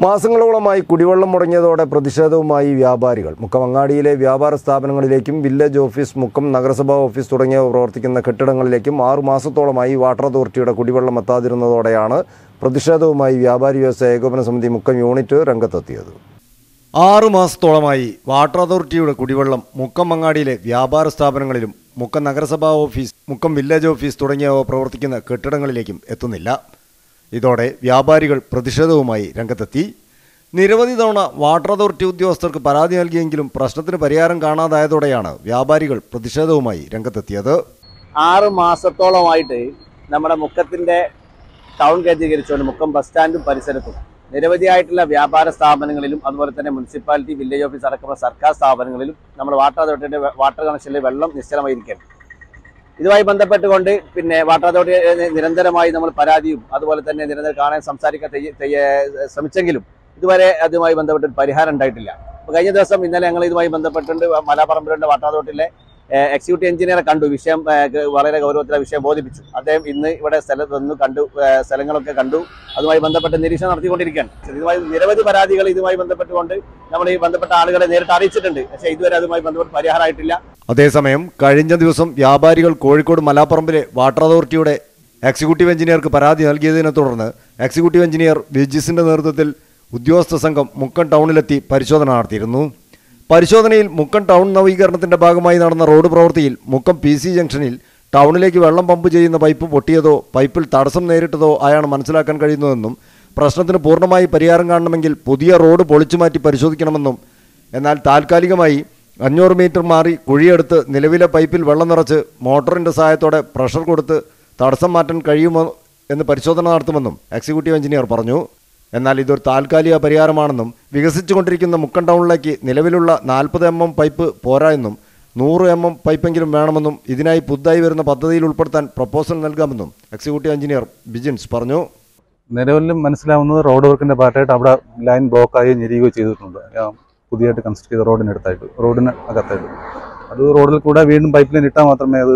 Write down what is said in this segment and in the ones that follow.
മാസങ്ങളോളമായി കുടിവെള്ളം മുടങ്ങിയതോടെ പ്രതിഷേധവുമായി വ്യാപാരികൾ മുക്കമങ്ങാടിയിലെ വ്യാപാര സ്ഥാപനങ്ങളിലേക്കും വില്ലേജ് ഓഫീസ് മുക്കം നഗരസഭാ ഓഫീസ് തുടങ്ങിയവ പ്രവർത്തിക്കുന്ന കെട്ടിടങ്ങളിലേക്കും ആറു മാസത്തോളമായി വാട്ടർ അതോറിറ്റിയുടെ കുടിവെള്ളം എത്താതിരുന്നതോടെയാണ് പ്രതിഷേധവുമായി വ്യാപാരി വ്യവസായ ഏകോപന സമിതി മുക്കം യൂണിറ്റ് രംഗത്തെത്തിയത് ആറു മാസത്തോളമായി വാട്ടർ അതോറിറ്റിയുടെ കുടിവെള്ളം മുക്കം മങ്ങാടിയിലെ വ്യാപാര സ്ഥാപനങ്ങളിലും മുക്കം നഗരസഭാ ഓഫീസ് മുക്കം വില്ലേജ് ഓഫീസ് തുടങ്ങിയവ പ്രവർത്തിക്കുന്ന കെട്ടിടങ്ങളിലേക്കും എത്തുന്നില്ല ഇതോടെ വ്യാപാരികൾ പ്രതിഷേധവുമായി രംഗത്തെത്തി നിരവധി തവണ വാട്ടർ അതോറിറ്റി ഉദ്യോഗസ്ഥർക്ക് പരാതി നൽകിയെങ്കിലും പ്രശ്നത്തിന് പരിഹാരം കാണാതായതോടെയാണ് വ്യാപാരികൾ പ്രതിഷേധവുമായി രംഗത്തെത്തിയത് ആറ് മാസത്തോളമായിട്ട് നമ്മുടെ മുക്കത്തിന്റെ ടൗൺ കേന്ദ്രീകരിച്ചുകൊണ്ട് മുക്കം ബസ് സ്റ്റാൻഡും പരിസരത്തും നിരവധിയായിട്ടുള്ള വ്യാപാര സ്ഥാപനങ്ങളിലും അതുപോലെ തന്നെ മുനിസിപ്പാലിറ്റി വില്ലേജ് ഓഫീസ് അടക്കമുള്ള സർക്കാർ സ്ഥാപനങ്ങളിലും നമ്മുടെ വാട്ടർ അതോറിറ്റിയുടെ വെ- വാട്ടർ കണക്ഷനിൽ വെള്ളം നിശ്ചലമായിരിക്കുകയാണ് ഇതുമായി ബന്ധപ്പെട്ടുകൊണ്ട് പിന്നെ വാട്ടർ അതോറിറ്റി ഏഹ്, നിരന്തരമായി നമ്മൾ പരാതിയും അതുപോലെ തന്നെ നിരന്തരം കാണാൻ സംസാരിക്കാൻ തെയ്യ- തെയ്യ- ശ്രമിച്ചെങ്കിലും ഇതുവരെ അതുമായി ബന്ധപ്പെട്ട് ഒരു പരിഹാരം ഉണ്ടായിട്ടില്ല അപ്പൊ കഴിഞ്ഞ ദിവസം ഇന്നലെ ഞങ്ങൾ ഇതുമായി ബന്ധപ്പെട്ടുണ്ട് മലാപ്പറമ്പിലുള്ള വാട്ടർ അതോറിറ്റിയിലെ ഏഹ് എക്സിക്യൂട്ടീവ് എഞ്ചിനീയറെ കണ്ടു വിഷയം ഏഹ് ക- വളരെ ഗൗരവത്തിലെ വിഷയം ബോധിപ്പിച്ചു അദ്ദേഹം ഇന്ന് ഇവിടെ സ്ഥലത്ത് വന്ന് കണ്ടു ഏഹ് സ്ഥലങ്ങളൊക്കെ കണ്ടു അതുമായി ബന്ധപ്പെട്ട് നിരീക്ഷണം നടത്തിക്കൊണ്ടിരിക്കുകയാണ് ഇതുമായി നിരവധി പരാതികൾ ഇതുമായി ബന്ധപ്പെട്ടുകൊണ്ട് നമ്മൾ ഈ ബന്ധപ്പെട്ട ആളുകളെ നേരിട്ട് അറിയിച്ചിട്ടുണ്ട് പക്ഷേ ഇതുവരെ അതുമായി ബന്ധപ്പെട്ട് പരിഹാരമായിട്ടില്ല അതേസമയം കഴിഞ്ഞ ദിവസം വ്യാപാരികൾ കോഴിക്കോട് മലാപ്പറമ്പിലെ വാട്ടർ അതോറിറ്റിയുടെ എക്സിക്യൂട്ടീവ് എഞ്ചിനീയർക്ക് പരാതി നൽകിയതിനെ തുടർന്ന് എക്സിക്യൂട്ടീവ് എഞ്ചിനീയർ വിജിസിന്റെ നേതൃത്വത്തിൽ ഉദ്യോഗസ്ഥ സംഘം മുക്കം ടൗണിലെത്തി പരിശോധന നടത്തിയിരുന്നു പരിശോധനയിൽ മുക്കം ടൗൺ നവീകരണത്തിന്റെ ഭാഗമായി നടന്ന റോഡ് പ്രവൃത്തിയിൽ മുക്കം പി സി ജംഗ്ഷനിൽ ടൗണിലേക്ക് വെള്ളം പമ്പ് ചെയ്യുന്ന പൈപ്പ് പൊട്ടിയതോ പൈപ്പിൽ തടസ്സം നേരിട്ടതോ ആയാണ് മനസ്സിലാക്കാൻ കഴിയുന്നതെന്നും പ്രശ്നത്തിന് പൂർണ്ണമായി പരിഹാരം കാണണമെങ്കിൽ പുതിയ റോഡ് പൊളിച്ചു മാറ്റി പരിശോധിക്കണമെന്നും എന്നാൽ താൽക്കാലികമായി അഞ്ഞൂറ് മീറ്റർ മാറി കുഴിയെടുത്ത് നിലവിലെ പൈപ്പിൽ വെള്ളം നിറച്ച് മോട്ടറിന്റെ സഹായത്തോടെ പ്രഷർ കൊടുത്ത് തടസ്സം മാറ്റാൻ കഴിയുമോ എന്ന് പരിശോധന നടത്തുമെന്നും എക്സിക്യൂട്ടീവ് എഞ്ചിനീയർ പറഞ്ഞു എന്നാൽ ഇതൊരു താൽക്കാലിക പരിഹാരമാണെന്നും വികസിച്ചുകൊണ്ടിരിക്കുന്ന മുക്കം ടൗണിലേക്ക് നിലവിലുള്ള നാൽപ്പത് എം എം പൈപ്പ് പോരാ എന്നും നൂറ് എം എം പൈപ്പെങ്കിലും വേണമെന്നും ഇതിനായി പുതുതായി വരുന്ന പദ്ധതിയിൽ ഉൾപ്പെടുത്താൻ പ്രപ്പോസൽ നൽകാമെന്നും എക്സിക്യൂട്ടീവ് എഞ്ചിനീയർ ബിജിൻസ് പറഞ്ഞു നിലവിലും മനസ്സിലാവുന്നത് റോഡ് വർക്കിന്റെ ഭാഗമായിട്ട് അവിടെ ലൈൻ ബ്ലോക്കായി ഞെരിയുകയോ ചെയ്തിട്ടുണ്ട് ആ പുതിയതായിട്ട് കൺസ്ട്രക്ട് ചെയ്ത റോഡിനടുത്തായിട്ട് റോഡിന് അകത്തായിട്ട് അത് റോഡിൽ കൂടെ വീണ്ടും പൈപ്പ് ലൈൻ ഇട്ടാൽ മാത്രമേ അത്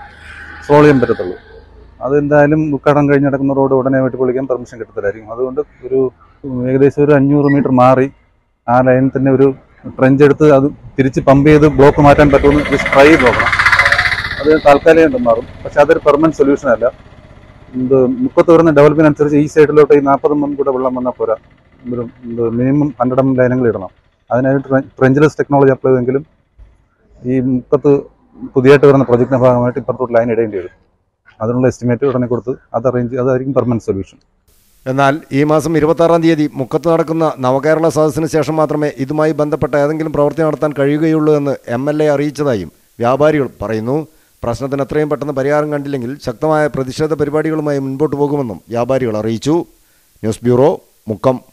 സോൾവ് ചെയ്യാൻ പറ്റത്തുള്ളൂ അത് എന്തായാലും ഉദ്ഘാടനം കഴിഞ്ഞ് നടക്കുന്ന റോഡ് ഉടനെ വെട്ടി പൊളിക്കാൻ പെർമിഷൻ കിട്ടത്തില്ലായിരിക്കും അതുകൊണ്ട് ഒരു ഏകദേശം ഒരു അഞ്ഞൂറ് മീറ്റർ മാറി ആ ലൈനിൽ തന്നെ ഒരു ട്രെഞ്ച് എടുത്ത് അത് തിരിച്ച് പമ്പ് ചെയ്ത് ബ്ലോക്ക് മാറ്റാൻ പറ്റുമെന്ന് ജസ്റ്റ് ട്രൈ ചെയ്ത് നോക്കണം അത് താൽക്കാലികം മാറും പക്ഷെ അതൊരു പെർമനന്റ് സൊല്യൂഷൻ അല്ല ഇത് മുപ്പത്ത് വരുന്ന ഡെവലപ്മെന്റ് അനുസരിച്ച് ഈ സൈഡിലോട്ട് ഈ നാൽപ്പത് എം കൂടെ വെള്ളം വന്നാൽ പോരാ ഒരു മിനിമം ഹൺഡ്രഡ് എം ലൈനുകൾ ഇടണം അതിനായിട്ട് ട്രെഞ്ചലസ് ടെക്നോളജി അപ്ലൈ ചെയ്തെങ്കിലും ഈ മുക്കത്ത് പുതിയതായിട്ട് വരുന്ന പ്രൊജക്ടിന്റെ ഭാഗമായിട്ട് ഇപ്പുറത്തോട്ട് ലൈൻ ഇടേണ്ടി വരും അതിനുള്ള എസ്റ്റിമേറ്റ് ഉടനെ കൊടുത്ത് അത് അറേഞ്ച് അതായിരിക്കും പെർമനന്റ് സൊല്യൂഷൻ എന്നാൽ ഈ മാസം ഇരുപത്താറാം തീയതി മുക്കത്ത് നടക്കുന്ന നവകേരള സദസ്സിന് ശേഷം മാത്രമേ ഇതുമായി ബന്ധപ്പെട്ട ഏതെങ്കിലും പ്രവൃത്തി നടത്താൻ കഴിയുകയുള്ളൂ എന്ന് എം എൽ എ അറിയിച്ചതായും വ്യാപാരികൾ പറയുന്നു പ്രശ്നത്തിന് എത്രയും പെട്ടെന്ന് പരിഹാരം കണ്ടില്ലെങ്കിൽ ശക്തമായ പ്രതിഷേധ പരിപാടികളുമായി മുൻപോട്ട് പോകുമെന്നും വ്യാപാരികൾ അറിയിച്ചു ന്യൂസ് ബ്യൂറോ മുക്കം